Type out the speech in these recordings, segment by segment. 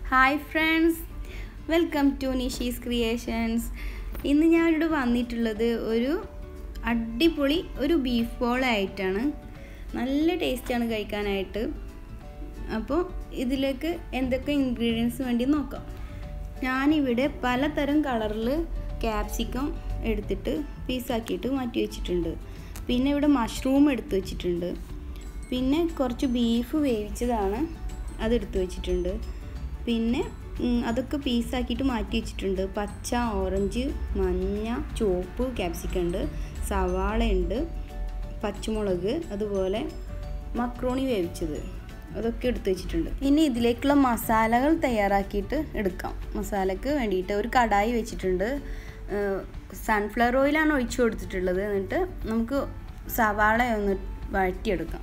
hi friends welcome to Nishi's creations ഇന്ന് ഞാനിവിടെ വന്നിട്ടുള്ളത് ഒരു അടിപൊളി ഒരു ബീഫ് ബോളായിട്ടാണ് നല്ല ടേസ്റ്റാണ് കഴിക്കാനായിട്ട് അപ്പോൾ ഇതിലേക്ക് എന്തൊക്കെ ഇൻഗ്രീഡിയൻസ് വേണ്ടി നോക്കാം ഞാനിവിടെ പലതരം കളറിൽ ക്യാപ്സിക്കം എടുത്തിട്ട് പീസാക്കിയിട്ട് മാറ്റി വെച്ചിട്ടുണ്ട് പിന്നെ ഇവിടെ മഷ്റൂം എടുത്ത് വെച്ചിട്ടുണ്ട് പിന്നെ കുറച്ച് ബീഫ് വേവിച്ചതാണ് അതെടുത്ത് വെച്ചിട്ടുണ്ട് പിന്നെ ഉം, അതൊക്കെ പീസാക്കിയിട്ട് മാറ്റി വെച്ചിട്ടുണ്ട് പച്ച ഓറഞ്ച് മഞ്ഞ ചുവപ്പ് ക്യാപ്സിക്കം ഉണ്ട് സവാള ഉണ്ട് പച്ചമുളക് അതുപോലെ മക്രോണി വേവിച്ചത് അതൊക്കെ എടുത്ത് വെച്ചിട്ടുണ്ട് ഇനി ഇതിലേക്കുള്ള മസാലകൾ തയ്യാറാക്കിയിട്ട് എടുക്കാം മസാലക്ക് വേണ്ടിയിട്ട് ഒരു കടായി വെച്ചിട്ടുണ്ട് സൺഫ്ലവർ ഓയിലാണ് ഒഴിച്ചു കൊടുത്തിട്ടുള്ളത് എന്നിട്ട് നമുക്ക് സവാള ഒന്ന് വഴറ്റിയെടുക്കാം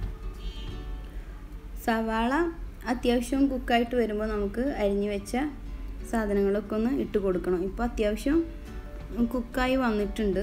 സവാള അത്യാവശ്യം കുക്കായിട്ട് വരുമ്പോൾ നമുക്ക് അരിഞ്ഞു വെച്ച സാധനങ്ങളൊക്കെ ഒന്ന് ഇട്ട് കൊടുക്കണം ഇപ്പോൾ അത്യാവശ്യം കുക്കായി വന്നിട്ടുണ്ട്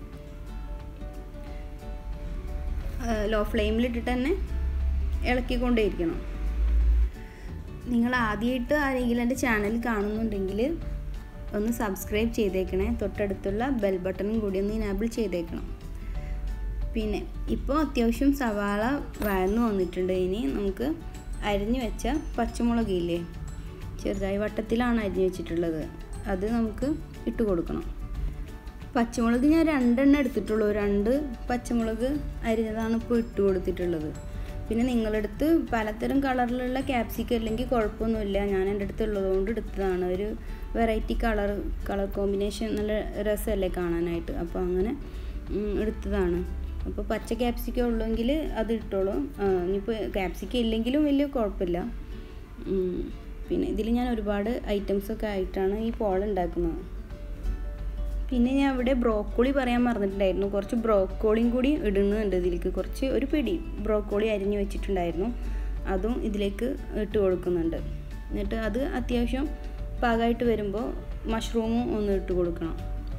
ലോ ഫ്ലെയിമിലിട്ടിട്ട് തന്നെ ഇളക്കിക്കൊണ്ടേയിരിക്കണം നിങ്ങൾ ആദ്യമായിട്ട് ആരെങ്കിലും എൻ്റെ ചാനൽ കാണുന്നുണ്ടെങ്കിൽ ഒന്ന് സബ്സ്ക്രൈബ് ചെയ്തേക്കണേ തൊട്ടടുത്തുള്ള ബെൽ ബട്ടണും കൂടി ഒന്ന് ഇനാബിൾ ചെയ്തേക്കണം പിന്നെ ഇപ്പോൾ അത്യാവശ്യം സവാള വഴന്നു വന്നിട്ടുണ്ട് ഇനി നമുക്ക് അരിഞ്ഞു വെച്ച പച്ചമുളക് ഇല്ലേ ചെറുതായി വട്ടത്തിലാണ് അരിഞ്ഞു വെച്ചിട്ടുള്ളത് അത് നമുക്ക് ഇട്ട് കൊടുക്കണം പച്ചമുളക് ഞാൻ രണ്ടെണ്ണം എടുത്തിട്ടുള്ളൂ രണ്ട് പച്ചമുളക് അരിഞ്ഞതാണ് ഇപ്പോൾ ഇട്ട് കൊടുത്തിട്ടുള്ളത് പിന്നെ നിങ്ങളടുത്ത് പലതരം കളറിലുള്ള ക്യാപ്സിക്കം അല്ലെങ്കിൽ കുഴപ്പമൊന്നുമില്ല ഞാൻ എൻ്റെ അടുത്ത് ഉള്ളതുകൊണ്ട് എടുത്തതാണ് ഒരു വെറൈറ്റി കളർ കളർ കോമ്പിനേഷൻ നല്ല രസമല്ലേ കാണാനായിട്ട് അപ്പോൾ അങ്ങനെ ഉം, എടുത്തതാണ് അപ്പോൾ പച്ച ക്യാപ്സിക്കം ഉള്ളെങ്കിൽ അത് ഇട്ടോളൂ ആ, ഇനിയിപ്പോൾ ക്യാപ്സിക്കം ഇല്ലെങ്കിലും വലിയ കുഴപ്പമില്ല ഉം, പിന്നെ ഇതിൽ ഞാൻ ഒരുപാട് ഐറ്റംസൊക്കെ ആയിട്ടാണ് ഈ പോൾ ഉണ്ടാക്കുന്നത് പിന്നെ ഞാൻ ഇവിടെ ബ്രോക്കോളി പറയാൻ മറന്നിട്ടുണ്ടായിരുന്നു കുറച്ച് ബ്രോക്കോളിയും കൂടി ഇടുന്നുണ്ട് ഇതിലേക്ക് കുറച്ച് ഒരു പിടി ബ്രോക്കോളി അരിഞ്ഞു വെച്ചിട്ടുണ്ടായിരുന്നു അതും ഇതിലേക്ക് ഇട്ട് കൊടുക്കുന്നുണ്ട് എന്നിട്ട് അത് അത്യാവശ്യം പാകമായിട്ട് വരുമ്പോൾ മഷ്റൂമും ഒന്ന് ഇട്ട് കൊടുക്കണം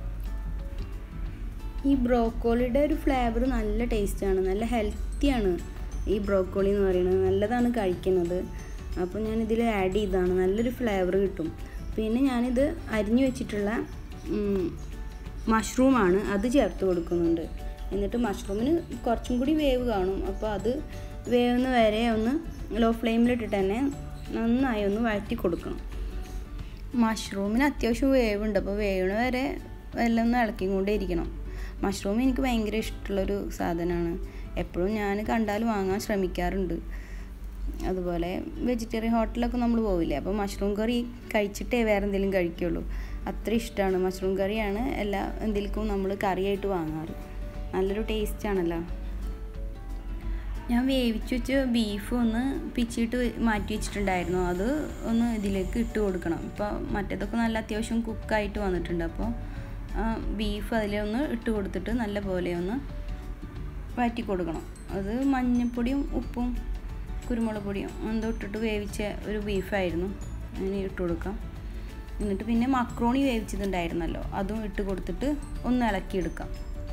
ഈ ബ്രോക്കോളിയുടെ ഒരു ഫ്ലേവർ നല്ല ടേസ്റ്റാണ് നല്ല ഹെൽത്തിയാണ് ഈ ബ്രോക്കോളി എന്ന് പറയുന്നത് നല്ലതാണ് കഴിക്കുന്നത് അപ്പോൾ ഞാൻ ഇതിൽ ആഡ് ചെയ്തതാണ് നല്ലൊരു ഫ്ലേവർ കിട്ടും പിന്നെ ഞാനിത് അരിഞ്ഞു വെച്ചിട്ടുള്ള ഉം, മഷ്റൂമാണ് അത് ചേർത്ത് കൊടുക്കുന്നുണ്ട് എന്നിട്ട് മഷ്റൂമിന് കുറച്ചും കൂടി വേവ് കാണും അപ്പോൾ അത് വേവുന്ന വരെ ഒന്ന് ലോ ഫ്ലെയിമിലിട്ടിട്ട് തന്നെ നന്നായി ഒന്ന് വഴറ്റി കൊടുക്കണം മഷ്റൂമിന് അത്യാവശ്യം വേവുണ്ട് അപ്പോൾ വേവണ വരെ എല്ലാം ഒന്ന് ഇളക്കിക്കൊണ്ടേ ഇരിക്കണം മഷ്റൂം എനിക്ക് ഭയങ്കര ഇഷ്ടമുള്ളൊരു സാധനമാണ് എപ്പോഴും ഞാൻ കണ്ടാൽ വാങ്ങാൻ ശ്രമിക്കാറുണ്ട് അതുപോലെ വെജിറ്റേറിയൻ ഹോട്ടലിലൊക്കെ നമ്മൾ പോവില്ലേ അപ്പോൾ മഷ്റൂം കറി കഴിച്ചിട്ടേ വേറെ എന്തെങ്കിലും കഴിക്കുള്ളൂ അത്ര ഇഷ്ടമാണ് മഷ്റൂം കറിയാണ് എല്ലാ എന്തെങ്കിലും നമ്മൾ കറിയായിട്ട് വാങ്ങാറ് നല്ലൊരു ടേസ്റ്റ് ആണല്ലോ ഞാൻ വേവിച്ച് വെച്ച് ബീഫ് ഒന്ന് പിച്ചിട്ട് മാറ്റി വെച്ചിട്ടുണ്ടായിരുന്നു അത് ഒന്ന് ഇതിലേക്ക് ഇട്ട് കൊടുക്കണം ഇപ്പോൾ മറ്റേതൊക്കെ നല്ല അത്യാവശ്യം കുക്കായിട്ട് വന്നിട്ടുണ്ട് അപ്പോൾ ബീഫ് അതിലൊന്ന് ഇട്ട് കൊടുത്തിട്ട് നല്ല പോലെ ഒന്ന് വഴറ്റി കൊടുക്കണം അത് മഞ്ഞൾപ്പൊടിയും ഉപ്പും കുരുമുളക് പൊടിയും എന്തോ ഇട്ടിട്ട് വേവിച്ച ഒരു ബീഫായിരുന്നു അതിന് ഇട്ട് കൊടുക്കാം എന്നിട്ട് പിന്നെ മക്രോണി വേവിച്ചതുണ്ടായിരുന്നല്ലോ അതും ഇട്ട് കൊടുത്തിട്ട് ഒന്ന് ഇളക്കിയെടുക്കാം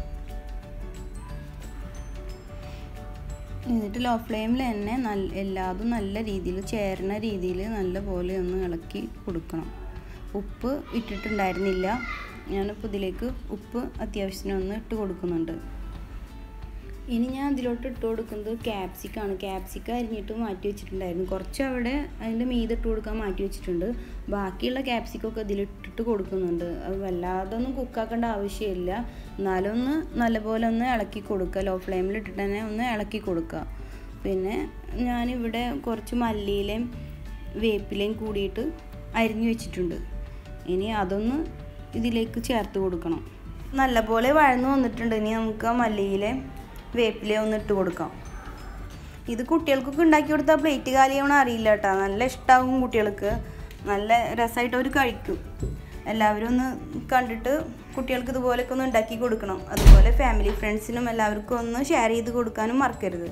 എന്നിട്ട് ലോ ഫ്ലെയിമിൽ തന്നെ നല്ല എല്ലാതും നല്ല രീതിയിൽ ചേരുന്ന രീതിയിൽ നല്ല പോലെ ഒന്ന് ഇളക്കി കൊടുക്കണം ഉപ്പ് ഇട്ടിട്ടുണ്ടായിരുന്നില്ല ഞാനിപ്പോൾ ഇതിലേക്ക് ഉപ്പ് അത്യാവശ്യത്തിന് ഒന്ന് ഇട്ട് കൊടുക്കുന്നുണ്ട് ഇനി ഞാൻ അതിലോട്ട് ഇട്ട് കൊടുക്കുന്നത് ക്യാപ്സിക്കാണ് ക്യാപ്സിക്ക അരിഞ്ഞിട്ട് മാറ്റി വെച്ചിട്ടുണ്ടായിരുന്നു കുറച്ച് അവിടെ അതിൻ്റെ മീതെ ഇട്ട് കൊടുക്കാൻ മാറ്റി വെച്ചിട്ടുണ്ട് ബാക്കിയുള്ള ക്യാപ്സിക്കൊക്കെ ഇതിലിട്ടിട്ട് കൊടുക്കുന്നുണ്ട് അത് വല്ലാതെ ഒന്നും കുക്കാക്കേണ്ട ആവശ്യമില്ല എന്നാലും ഒന്ന് നല്ലപോലെ ഒന്ന് ഇളക്കി കൊടുക്കുക ലോ ഫ്ലെയിമിൽ ഇട്ടിട്ട് തന്നെ ഒന്ന് ഇളക്കി കൊടുക്കുക പിന്നെ ഞാനിവിടെ കുറച്ച് മല്ലിയിലയും വേപ്പിലയും കൂടിയിട്ട് അരിഞ്ഞു വെച്ചിട്ടുണ്ട് ഇനി അതൊന്ന് ഇതിലേക്ക് ചേർത്ത് കൊടുക്കണം നല്ലപോലെ വഴന്നു വന്നിട്ടുണ്ട് ഇനി നമുക്ക് ആ മല്ലിയിലെ വേപ്പില ഒന്ന് ഇട്ട് കൊടുക്കാം ഇത് കുട്ടികൾക്കൊക്കെ ഉണ്ടാക്കി കൊടുത്താൽ പ്ലേറ്റ് കാലിയാവണം അറിയില്ല കേട്ടോ നല്ല ഇഷ്ടമാകും കുട്ടികൾക്ക് നല്ല രസമായിട്ട് അവർ കഴിക്കും എല്ലാവരും ഒന്ന് കണ്ടിട്ട് കുട്ടികൾക്ക് ഇതുപോലെയൊക്കെ ഒന്ന് ഉണ്ടാക്കി കൊടുക്കണം അതുപോലെ ഫാമിലി ഫ്രണ്ട്സിനും എല്ലാവർക്കും ഒന്ന് ഷെയർ ചെയ്ത് കൊടുക്കാനും മറക്കരുത്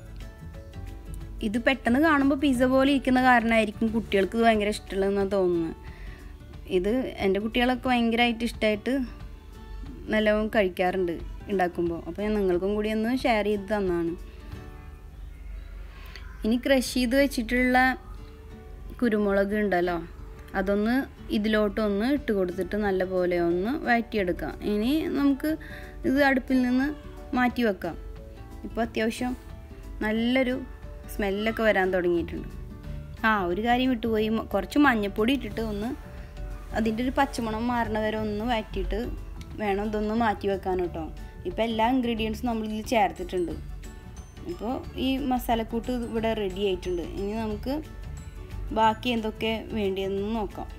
ഇത് പെട്ടെന്ന് കാണുമ്പോൾ പിസ്സ പോലെ ഇരിക്കുന്ന കാരണമായിരിക്കും കുട്ടികൾക്ക് ഇത് ഭയങ്കര ഇഷ്ടമുള്ളതെന്നാണ് തോന്നുന്നത് ഇത് എൻ്റെ കുട്ടികളൊക്കെ ഭയങ്കരമായിട്ട് ഇഷ്ടമായിട്ട് നല്ലവണ്ണം കഴിക്കാറുണ്ട് ഉണ്ടാക്കുമ്പോൾ അപ്പോൾ ഞാൻ നിങ്ങൾക്കും കൂടി ഒന്ന് ഷെയർ ചെയ്ത് തന്നാണ് ഇനി ക്രഷ് ചെയ്ത് വെച്ചിട്ടുള്ള കുരുമുളക് ഉണ്ടല്ലോ അതൊന്ന് ഇതിലോട്ടൊന്ന് ഇട്ട് കൊടുത്തിട്ട് നല്ലപോലെ ഒന്ന് വഴറ്റിയെടുക്കാം ഇനി നമുക്ക് ഇത് അടുപ്പിൽ നിന്ന് മാറ്റി വെക്കാം ഇപ്പോൾ അത്യാവശ്യം നല്ലൊരു സ്മെല്ലൊക്കെ വരാൻ തുടങ്ങിയിട്ടുണ്ട് ആ ഒരു കാര്യം വിട്ടുപോയി മ- കുറച്ച് മഞ്ഞൾപ്പൊടി ഇട്ടിട്ട് ഒന്ന് അതിൻ്റെ ഒരു പച്ചമണം മാറണ വരെ ഒന്ന് വഴറ്റിയിട്ട് വേണം ഇതൊന്ന് മാറ്റി വെക്കാൻ കേട്ടോ ഇപ്പോൾ എല്ലാ ഇൻഗ്രീഡിയൻസും നമ്മളിതിൽ ചേർത്തിട്ടുണ്ട് ഇപ്പോൾ ഈ മസാലക്കൂട്ട് ഇവിടെ റെഡി ആയിട്ടുണ്ട് ഇനി നമുക്ക് ബാക്കി എന്തൊക്കെ വേണ്ടിയെന്ന് നോക്കാം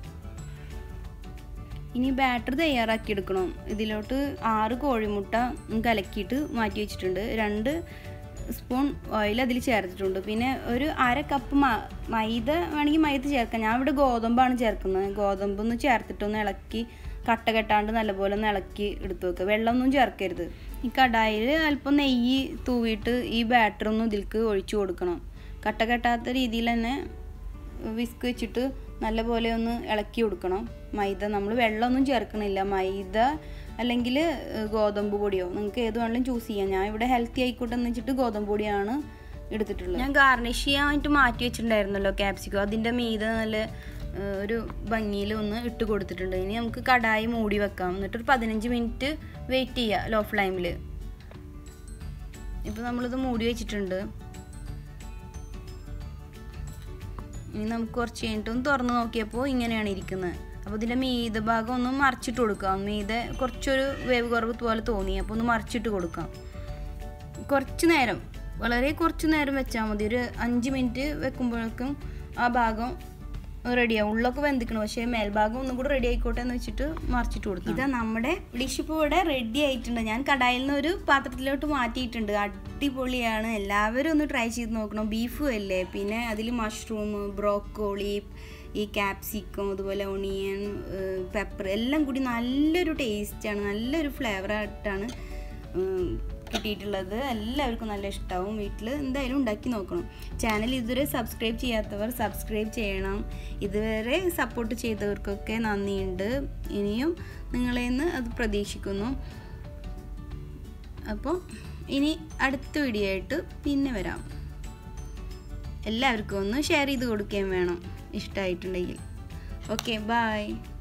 ഇനി ബാറ്റർ തയ്യാറാക്കി എടുക്കണം ഇതിലോട്ട് ആറ് കോഴിമുട്ട കലക്കിയിട്ട് മാറ്റി വെച്ചിട്ടുണ്ട് രണ്ട് സ്പൂൺ ഓയിൽ അതിൽ ചേർത്തിട്ടുണ്ട് പിന്നെ ഒരു അര കപ്പ് മ മൈദ വേണമെങ്കിൽ മൈദ ചേർക്കാം ഞാൻ ഇവിടെ ഗോതമ്പാണ് ചേർക്കുന്നത് ഗോതമ്പൊന്ന് ചേർത്തിട്ടൊന്ന് ഇളക്കി കട്ട കെട്ടാണ്ട് നല്ലപോലെ ഒന്ന് ഇളക്കി എടുത്തു വെക്കുക വെള്ളമൊന്നും ചേർക്കരുത് ഈ കടായിൽ അല്പം നെയ്യ് തൂവിയിട്ട് ഈ ബാറ്റർ ഒന്ന് ഇതിലേക്ക് ഒഴിച്ചു കൊടുക്കണം കട്ട കെട്ടാത്ത രീതിയിൽ തന്നെ വിസ്ക് വെച്ചിട്ട് നല്ലപോലെ ഒന്ന് ഇളക്കി കൊടുക്കണം മൈദ നമ്മൾ വെള്ളമൊന്നും ചേർക്കണില്ല മൈദ അല്ലെങ്കിൽ ഗോതമ്പ് പൊടിയോ നിങ്ങൾക്ക് ഏത് വേണമെങ്കിലും ചൂസ് ചെയ്യാം ഞാൻ ഇവിടെ ഹെൽത്തി ആയിക്കോട്ടെ എന്ന് വെച്ചിട്ട് ഗോതമ്പ് പൊടിയാണ് എടുത്തിട്ടുള്ളത് ഞാൻ ഗാർണിഷ് ചെയ്യാനായിട്ട് മാറ്റി വെച്ചിട്ടുണ്ടായിരുന്നല്ലോ ക്യാപ്സിക്കോ അതിൻ്റെ മീതെ നല്ല ഏഹ്, ഒരു ഭംഗിയിൽ ഒന്ന് ഇട്ട് കൊടുത്തിട്ടുണ്ട് ഇനി നമുക്ക് കടായി മൂടി വെക്കാം എന്നിട്ടൊരു പതിനഞ്ച് മിനിറ്റ് വെയിറ്റ് ചെയ്യുക ലോ ഫ്ലെയിമിൽ ഇപ്പോൾ നമ്മളിത് മൂടി വെച്ചിട്ടുണ്ട് ഇനി നമുക്ക് കുറച്ച് കഴിഞ്ഞിട്ട് ഒന്ന് തുറന്ന് നോക്കിയപ്പോൾ ഇങ്ങനെയാണ് ഇരിക്കുന്നത് അപ്പോൾ ഇതിൻ്റെ മീത ഭാഗം ഒന്ന് മറിച്ചിട്ട് കൊടുക്കാം മീതെ കുറച്ചൊരു വേവ് കുറവ് പോലെ തോന്നി അപ്പോൾ ഒന്ന് മറിച്ചിട്ട് കൊടുക്കാം കുറച്ച് നേരം വളരെ കുറച്ച് നേരം വെച്ചാൽ മതി ഒരു അഞ്ച് മിനിറ്റ് വെക്കുമ്പോഴേക്കും ആ ഭാഗം റെഡിയാവും ഉള്ളൊക്കെ വെന്തിക്കണം പക്ഷേ മേൽഭാഗം ഒന്നും കൂടെ റെഡി ആയിക്കോട്ടെ എന്ന് വെച്ചിട്ട് മറിച്ചിട്ട് കൊടുക്കും ഇതാ നമ്മുടെ ഡിഷ് ഇപ്പോൾ ഇവിടെ റെഡി ആയിട്ടുണ്ട് ഞാൻ കടായിൽ നിന്ന് ഒരു പാത്രത്തിലോട്ട് മാറ്റിയിട്ടുണ്ട് അടിപൊളിയാണ് എല്ലാവരും ഒന്ന് ട്രൈ ചെയ്ത് നോക്കണം ബീഫും അല്ലേ പിന്നെ അതിൽ മഷ്റൂം ബ്രോക്കോളി ഈ ക്യാപ്സിക്കം അതുപോലെ ഒണിയൻ പെപ്പർ എല്ലാം കൂടി നല്ലൊരു ടേസ്റ്റാണ് നല്ലൊരു ഫ്ലേവറായിട്ടാണ് കിട്ടിയിട്ടുള്ളത് എല്ലാവർക്കും നല്ല ഇഷ്ടമാവും വീട്ടിൽ എന്തായാലും ഉണ്ടാക്കി നോക്കണം ചാനൽ ഇതുവരെ സബ്സ്ക്രൈബ് ചെയ്യാത്തവർ സബ്സ്ക്രൈബ് ചെയ്യണം ഇതുവരെ സപ്പോർട്ട് ചെയ്തവർക്കൊക്കെ നന്ദിയുണ്ട് ഇനിയും നിങ്ങളെ നിന്ന് അത് പ്രതീക്ഷിക്കുന്നു അപ്പോൾ ഇനി അടുത്ത വീഡിയോ ആയിട്ട് പിന്നെ വരാം എല്ലാവർക്കും ഒന്ന് ഷെയർ ചെയ്ത് കൊടുക്കുകയും വേണം ഇഷ്ടമായിട്ടുണ്ടെങ്കിൽ ഓക്കെ ബായ്